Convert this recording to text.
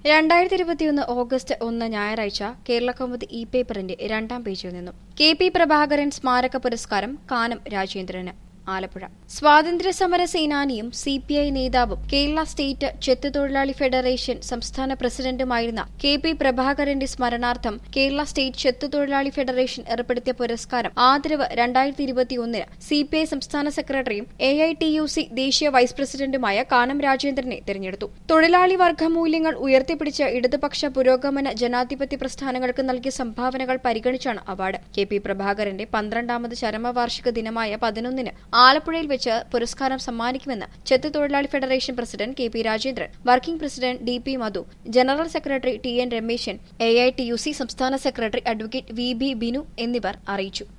രണ്ടായിരത്തി ഇരുപത്തിയൊന്ന് ഓഗസ്റ്റ് ഒന്ന് ഞായറാഴ്ച കേരള കൗമുദി ഇ പേപ്പറിന്റെ രണ്ടാം പേജിൽ നിന്നും കെ പി പ്രഭാകരൻ സ്മാരക പുരസ്കാരം കാനം രാജേന്ദ്രന് ആലപ്പുഴ സ്വാതന്ത്ര്യ സമര സേനാനിയും സി പി ഐ നേതാവും കേരള സ്റ്റേറ്റ് ചെത്ത് തൊഴിലാളി ഫെഡറേഷൻ സംസ്ഥാന പ്രസിഡന്റുമായിരുന്ന കെ പി പ്രഭാകരന്റെ സ്മരണാർത്ഥം കേരള സ്റ്റേറ്റ് ചെത്ത് തൊഴിലാളി ഫെഡറേഷൻ ഏർപ്പെടുത്തിയ പുരസ്കാരം ആദരവ് രണ്ടായിരത്തി ഇരുപത്തിയൊന്നിന് സി പി ഐ സംസ്ഥാന സെക്രട്ടറിയും A I T U C ദേശീയ വൈസ് പ്രസിഡന്റുമായ കാനം രാജേന്ദ്രനെ തെരഞ്ഞെടുത്തു തൊഴിലാളി വർഗ മൂല്യങ്ങൾ ഉയർത്തിപ്പിടിച്ച ഇടതുപക്ഷ പുരോഗമന ജനാധിപത്യ പ്രസ്ഥാനങ്ങൾക്ക് നൽകിയ സംഭാവനകൾ പരിഗണിച്ചാണ് അവാർഡ് കെ പി പ്രഭാകരന്റെ പന്ത്രണ്ടാമത് ചരമവാർഷിക ദിനമായ പതിനൊന്നിന് ആലപ്പുഴയിൽ വെച്ച് പുരസ്കാരം സമ്മാനിക്കുമെന്ന് ചെത്ത് തൊഴിലാളി federation president K P Rajendran working president D P Madhu general secretary T N Rameshan A I T U C സംസ്ഥാന secretary advocate V B Binu എന്നിവർ അറിയിച്ചു